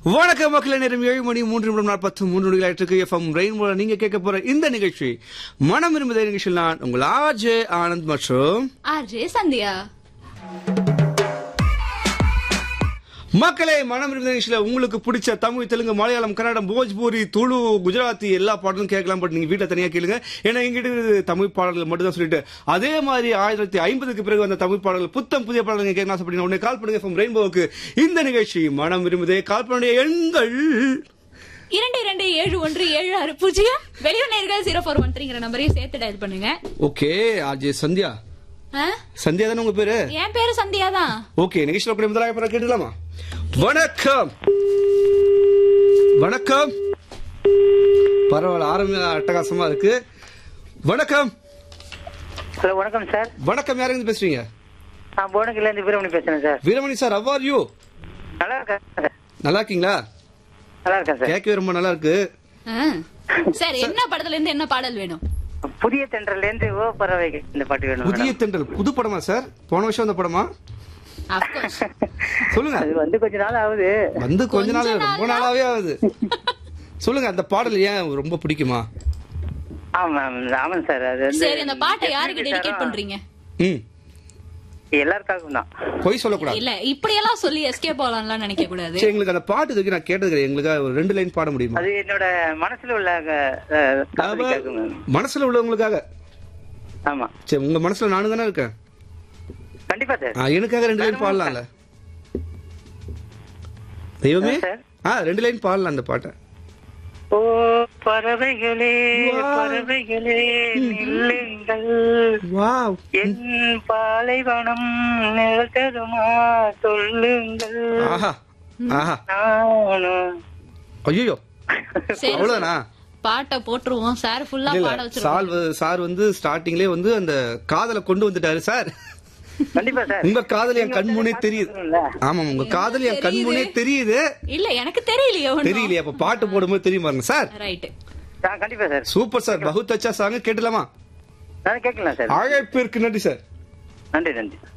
வணக்கம் மக்களே நேரம் ஏழு மணி மூன்று நிமிடம் நாற்பத்தி மூன்று நொடிகளாயிருக்கு எஃப்எம் ரெயின்போ நீங்க கேட்க போற இந்த நிகழ்ச்சி மனம் விரும்புத நிகழ்ச்சியில் நான் உங்கள் ஆர்ஜே ஆனந்த் மற்றும் ஆர்ஜே சந்தியா மக்களே மனம் விரும்புத நிகழ்ச்சியில உங்களுக்கு பிடிச்ச தமிழ் தெலுங்கு மலையாளம் கன்னடம் போஜ்பூரி துளு குஜராத்தி எல்லா பாடலும் கேட்கலாம் பட் நீங்க வீட்டை தனியா கேளுங்க ஏன்னா எங்கிட்ட இருக்கிறது தமிழ் பாடல்கள் மட்டும் தான் சொல்லிட்டு அதே மாதிரி ஆயிரத்தி ஐம்பதுக்கு பிறகு வந்த தமிழ் பாடல்கள் புத்தம் புதிய பாடல்கள் நீங்க கேட்கலாம் ஆசைப்பட்டீங்க உடனே கால் பண்ணுங்க எஃப்எம் ரெயின்போவுக்கு இந்த நிகழ்ச்சி மனம் விரும்புதே கால் பண்ணுடைய எண்கள் இரண்டு இரண்டு ஏழு ஒன்று ஏழு ஆறு பூஜ்ஜியம் வெளியூர் நேர்கள் ஜீரோ ஃபோர் ஒன் த்ரீங்கிற நம்பரையும் சேர்த்து டயல் பண்ணுங்க ஓகே ஆர்ஜே சந்தியா ஆ? சந்தியா தானே உங்க பேரு என் பேரு சந்தியா தான் ஓகே நிகழ்ச்சியில் கூட முதலாக பிறகு கேட்டுக்கலாமா வணக்கம் வணக்கம் பரவாயில்ல ஆரம்ப அட்டகாசமா இருக்கு வணக்கம் ஹலோ வணக்கம் சார் வணக்கம் யாருங்க பேசுறீங்க நான் போனகில இருந்து வீரமணி பேசுறேன் sir Veeramani sir how are you நல்லா இருக்கேன் சார் நல்லா இருக்கீங்களா நல்லா இருக்கேன் சார் கேட்கவே ரொம்ப நல்லா இருக்கு ஆ. சரி என்ன படத்துல இருந்து என்ன பாடல் வேணும் புதிய தென்றல்ல இருந்து ஓ பறவைகள் இந்த பாட்டு வேணும் புதிய மேடம். தென்றல் புது படமா சார் போன வருஷம் வந்த படமா Of course. சொல்லுங்க அது வந்து கொஞ்ச நாள் ஆகுது வந்து கொஞ்ச நாள் கொஞ்ச ரொம்ப நாளாவே ஆகுது சொல்லுங்க அந்த பாடல் ஏன் ரொம்ப பிடிக்குமா ஆமா ஆமாம் சார் அது வந்து சரி அந்த பாட்டை யாருக்கு டெடிகேட் பண்றீங்க ம் எல்லாருக்காகவும் தான் பொய் சொல்லக்கூடாது இல்ல இப்படி எல்லாம் சொல்லி எஸ்கேப் ஆகலாம்லாம் நினைக்க கூடாது சரி எங்களுக்கு அந்த பாட்டு இதுக்கு நான் கேட்டது கிடையாது எங்களுக்கு ஒரு ரெண்டு லைன் பாட முடியுமா அது என்னோட மனசுல உள்ள அஹ், காதலிக்காகவும் மேம். மனசுல உள்ளவங்களுக்காக ஆமா சரி உங்க மனசுல நானும் தானே இருக்கேன் கண்டிப்பா சார் ஆ, எனக்காக ரெண்டு லைன் பாடலாம்ல தெய்வமே சார். ஆ ரெண்டு லைன் பாடலாம் அந்த பாட்டை ஓ பறவைகளே வா. பறவைகளே நில்லுங்கள் வாவ் என் பாலைவனம் நிழல் தருமா சொல்லுங்கள் ஆஹா ஆஹா நானும் ஐயோ சரி அவ்வளவுதானா பாட்டை போட்டுருவோம் சார் ஃபுல்லா இல்ல பாட இல்ல வச்சிருவோம் சார் வ- சார் வந்து ஸ்டார்டிங்லயே வந்து அந்த காதலை கொண்டு வந்துட்டாரு சார் கண்டிப்பா சார் உங்க காதல் என் கண் முன்னே தெரியுது தெரியும்ல? ஆமா உங்க காதல் என் கண் முன்னே தெரியுது இல்ல எனக்கு தெரியலையே தெரியலையே அப்ப பாட்டு போடும்போது தெரியும் பாருங்க சார் ரைட் ஆ, கண்டிப்பா சார் சூப்பர் சார் பகுத் அச்சா சாங் கேட்டலாமா நான் கேட்கலாம் சார் அழைப்பிற்கு நன்றி சார் நன்றி நன்றி